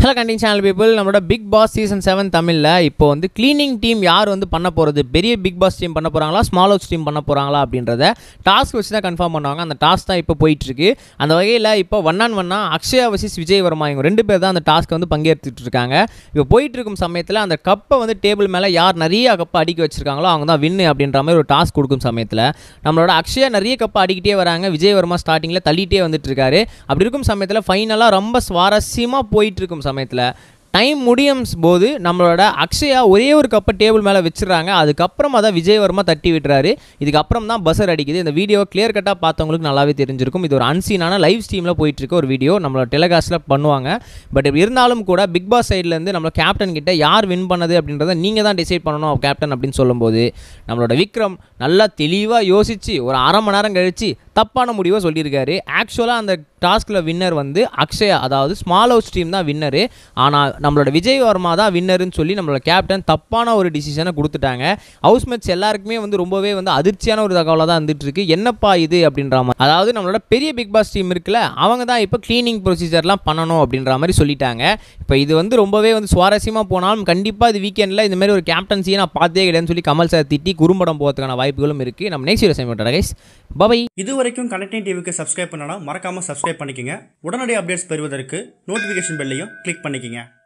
hello connecting channel people நம்மளோட big boss season seven தமிழில் இப்போ வந்து க்ளீனிங் டீம் யார் வந்து பண்ண போகிறது பெரிய பிக் பாஸ் டீம் பண்ண போகிறாங்களா ஸ்மால் ஹவுஸ் டீம் பண்ண போகிறாங்களா அப்படின்றத டாஸ்க் வச்சு தான் கன்ஃபார்ம் பண்ணுவாங்க அந்த டாஸ்க் தான் இப்போ போயிட்டுருக்கு அந்த வகையில் இப்போ ஒன் ஆன் ஒன்னா அக்ஷயா வசிஸ் விஜய் வர்மா இவங்க ரெண்டு பேர் தான் அந்த டாஸ்க் வந்து பங்கேற்றுட்டு இருக்காங்க இப்போ போயிட்டு இருக்கும் சமயத்தில் அந்த கப்பை வந்து டேபிள் மேலே யார் நிறைய கப்பை அடிக்க வச்சிருக்காங்களோ அவங்க தான் வின்னு அப்படின்ற மாதிரி ஒரு டாஸ்க் கொடுக்கும் சமயத்தில் நம்மளோட அக்ஷயா நிறைய கப்பை அடிக்கிட்டே வராங்க விஜய் வர்மா ஸ்டார்டிங்கில் தள்ளிட்டே வந்துட்டு இருக்காரு அப்படி இருக்கும் சமயத்தில் ஃபைனலாக ரொம்ப சுவாரஸ்யமாக போயிட்டு இருக்கும் சமயத்தில் டைம் முடியும் போது நம்மளோட அக்ஷயா ஒரே ஒரு கப்பை டேபிள் மேலே வச்சிடுறாங்க அதுக்கப்புறம் அதை விஜயவர்மா தட்டி விட்டுறாரு இதுக்கப்புறம் தான் பஸ்ஸர் அடிக்குது இந்த வீடியோ கிளியர் கட்டாக பார்த்தவங்களுக்கு நல்லாவே தெரிஞ்சிருக்கும் இது ஒரு அன்சீனான லைவ் ஸ்ட்ரீமில் போயிட்டு இருக்க ஒரு வீடியோ நம்மளோட டெலிகாஸ்ட்டில் பண்ணுவாங்க பட் இருந்தாலும் கூட பிக் பாஸ் சைட்லேருந்து நம்மளோட கேப்டன் கிட்ட யார் வின் பண்ணது அப்படின்றத நீங்கள் தான் டிசைட் பண்ணணும் கேப்டன் அப்படின்னு சொல்லும்போது நம்மளோட விக்ரம் நல்லா தெளிவாக யோசித்து ஒரு அரை மணி நேரம் கழித்து தப்பான முடிவை சொல்லியிருக்காரு ஆக்சுவலாக அந்த டாஸ்கில் வின்னர் வந்து அக்ஷயா அதாவது ஸ்மால் ஹவுஸ் டீம் தான் வின்னரு ஆனால் நம்மளோட விஜய் வர்மா தான் வின்னருன்னு சொல்லி நம்மளோட கேப்டன் தப்பான ஒரு டிசிஷனை கொடுத்துட்டாங்க ஹவுஸ் மேட்ச் எல்லாருக்குமே வந்து ரொம்பவே வந்து அதிர்ச்சியான ஒரு தகவலாக தான் வந்துட்டு இருக்கு என்னப்பா இது அப்படின்ற மாதிரி அதாவது நம்மளோட பெரிய பிக் பாஸ் டீம் இருக்குல்ல அவங்க தான் இப்போ க்ளீனிங் ப்ரொசீஜர்லாம் பண்ணணும் அப்படின்ற மாதிரி சொல்லிட்டாங்க இப்போ இது வந்து ரொம்பவே வந்து சுவாரஸ்யமாக போனாலும் கண்டிப்பாக இது வீக்கெண்டில் இந்த மாதிரி ஒரு கேப்டன்சியை நான் பார்த்தே கிடையாதுன்னு சொல்லி கமல் சார் திட்டி குறும்படம் போகிறதுக்கான வாய்ப்புகளும் இருக்குது நம்ம நெக்ஸ்ட் வீடியோ செய்ய கைஸ் பபை இது வரைக்கும் கனெக்டிங் டிவிக்கு சப்ஸ்கிரைப் பண்ணனா மறக்காம சப்ஸ்கிரைப் பண்ணிக்கங்க உடனடி அப்டேட்ஸ் பெறுவதற்கு நோட்டிஃபிகேஷன் பெல்லையும் கிளிக் பண்ணிக்கங்க